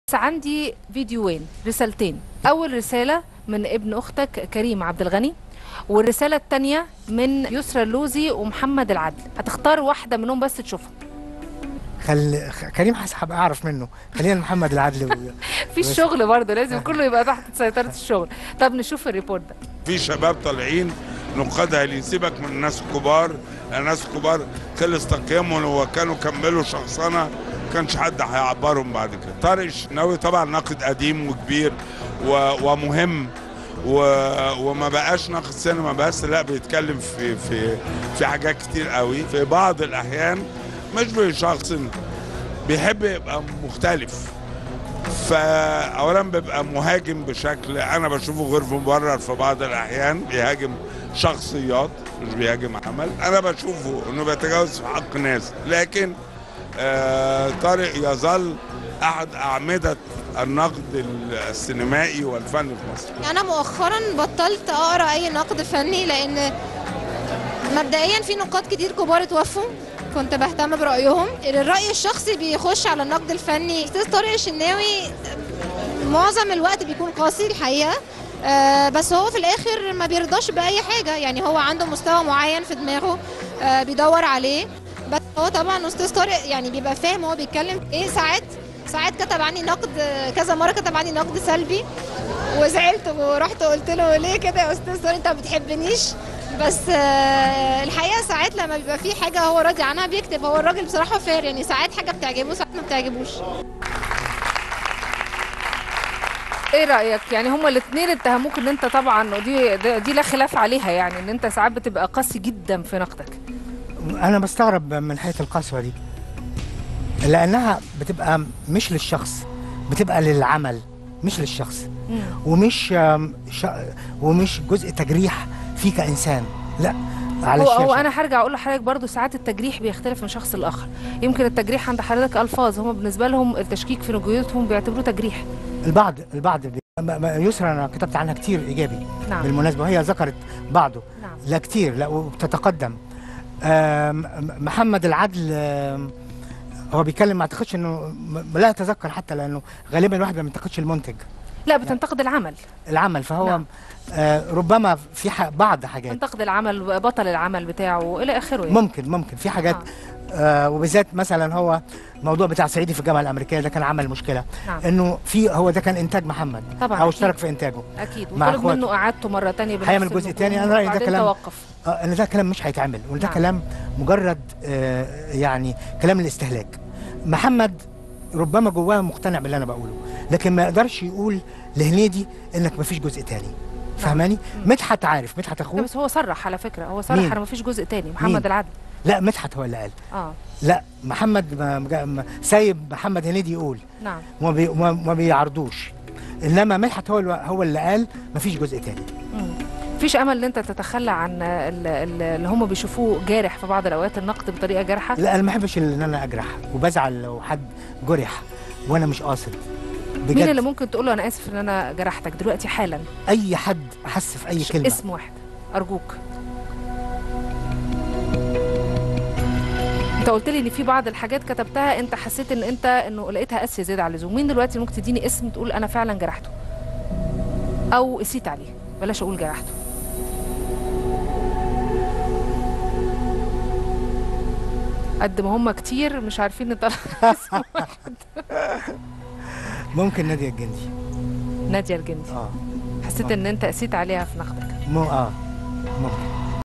بس عندي فيديوين رسالتين اول رساله من ابن اختك كريم عبد الغني والرساله الثانيه من يسرى اللوزي ومحمد العدل هتختار واحده منهم بس تشوفها خل... خ- كريم هسحب اعرف منه خلينا محمد العدل و... في الشغل برضه لازم كله يبقى تحت سيطره الشغل طب نشوف الريبورت ده في شباب طالعين نقادها اللي يسيبك من الناس الكبار الناس الكبار خلص تقييمهم وكانوا كملوا شخصنه كانش حد هيعبرهم بعد كده طارق الشناوي طبعا ناقد قديم وكبير و... ومهم و... وما بقاش ناقد سينما بس لا بيتكلم في في في حاجات كتير قوي في بعض الاحيان مش بشخص بيحب يبقى مختلف فاولا بيبقى مهاجم بشكل انا بشوفه غير مبرر في بعض الاحيان بيهاجم شخصيات مش بيهاجم عمل انا بشوفه انه بيتجاوز في حق ناس لكن آه طارق يظل احد اعمده النقد السينمائي والفني في مصر انا مؤخرا بطلت اقرا اي نقد فني لان مبدئيا في نقاد كتير كبار اتوفوا كنت بهتم برايهم الراي الشخصي بيخش على النقد الفني استاذ طارق الشناوي معظم الوقت بيكون قاسي الحقيقه آه بس هو في الاخر ما بيرضاش باي حاجه يعني هو عنده مستوى معين في دماغه آه بيدور عليه بس هو طبعا استاذ طارق يعني بيبقى فاهم هو بيتكلم في ايه ساعات ساعات كتب عني نقد كذا مره كتب عني نقد سلبي وزعلت ورحت قلت له ليه كده يا استاذ طارق انت ما بتحبنيش بس آه، الحقيقه ساعات لما بيبقى في حاجه هو راضي عنها بيكتب هو الراجل بصراحه فار يعني ساعات حاجه بتعجبه ساعات ما بتعجبوش ايه رايك يعني هما الاثنين اتهموك ان انت طبعا ودي دي- دي لا خلاف عليها يعني ان انت ساعات بتبقى قاسي جدا في نقدك انا بستغرب من حيث القسوه دي لانها بتبقى مش للشخص بتبقى للعمل مش للشخص ومش آم، ش... ومش جزء تجريح فيه كانسان لا على هو, الشاشه هو انا هرجع اقول لحضرتك برضو ساعات التجريح بيختلف من شخص لاخر يمكن التجريح عند حضرتك الفاظ هم بالنسبه لهم التشكيك في نجويتهم بيعتبروه تجريح البعض البعض بي... ما- ما- يسرى انا كتبت عنها كتير ايجابي نعم. بالمناسبه وهي ذكرت بعضه نعم. لا كتير لا وبتتقدم آم، محمد العدل آم، هو بيتكلم ما اعتقدش انه م- لا اتذكر حتى لانه غالبا الواحد ما بينتقدش المنتج لا بتنتقد العمل العمل فهو نعم. آه ربما في ح... بعض حاجات تنتقد العمل بطل العمل بتاعه الى اخره يعني. ممكن ممكن في حاجات آه وبالذات مثلا هو موضوع بتاع صعيدي في الجامعه الامريكيه ده كان عمل مشكله نعم. انه في هو ده كان انتاج محمد طبعاً، او أكيد. اشترك في انتاجه اكيد مع وطلب إخواته. منه اعادته مره تانية بنفس هيعمل جزء النجوم تاني، أنا رأيي ده وبعدين كلام- توقف آه ان ده كلام مش هيتعمل وده نعم. كلام مجرد آه يعني كلام الاستهلاك محمد ربما جواه مقتنع باللي انا بقوله لكن ما يقدرش يقول لهنيدي انك ما فيش جزء تاني فاهماني مدحت عارف مدحت لا اخوه بس هو صرح على فكره هو صرح مين؟ انا مفيش جزء تاني محمد مين؟ العدل لا مدحت هو اللي قال اه لا محمد ما ما- ما سايب محمد هنيدي يقول نعم وما بي وما ما بيعرضوش انما مدحت هو اللي هو اللي قال ما فيش جزء تاني مفيش امل ان انت تتخلى عن ال- ال- اللي هم بيشوفوه جارح في بعض الاوقات النقد بطريقه جارحه لا انا ما بحبش ان انا اجرح وبزعل لو حد جرح وانا مش قاصد مين اللي بجد ممكن تقول له انا اسف ان انا جرحتك دلوقتي حالا اي حد احس في اي كلمه اسم واحد ارجوك انت قلت لي ان في بعض الحاجات كتبتها انت حسيت ان انت انه لقيتها قاسيه زياده عن اللزوم مين دلوقتي ممكن تديني اسم تقول انا فعلا جرحته او قسيت عليه بلاش اقول جرحته قد ما هم كتير مش عارفين نطلع اسم واحد ممكن ناديه الجندي ناديه الجندي اه حسيت ان انت قسيت عليها في نقدك مو اه ممكن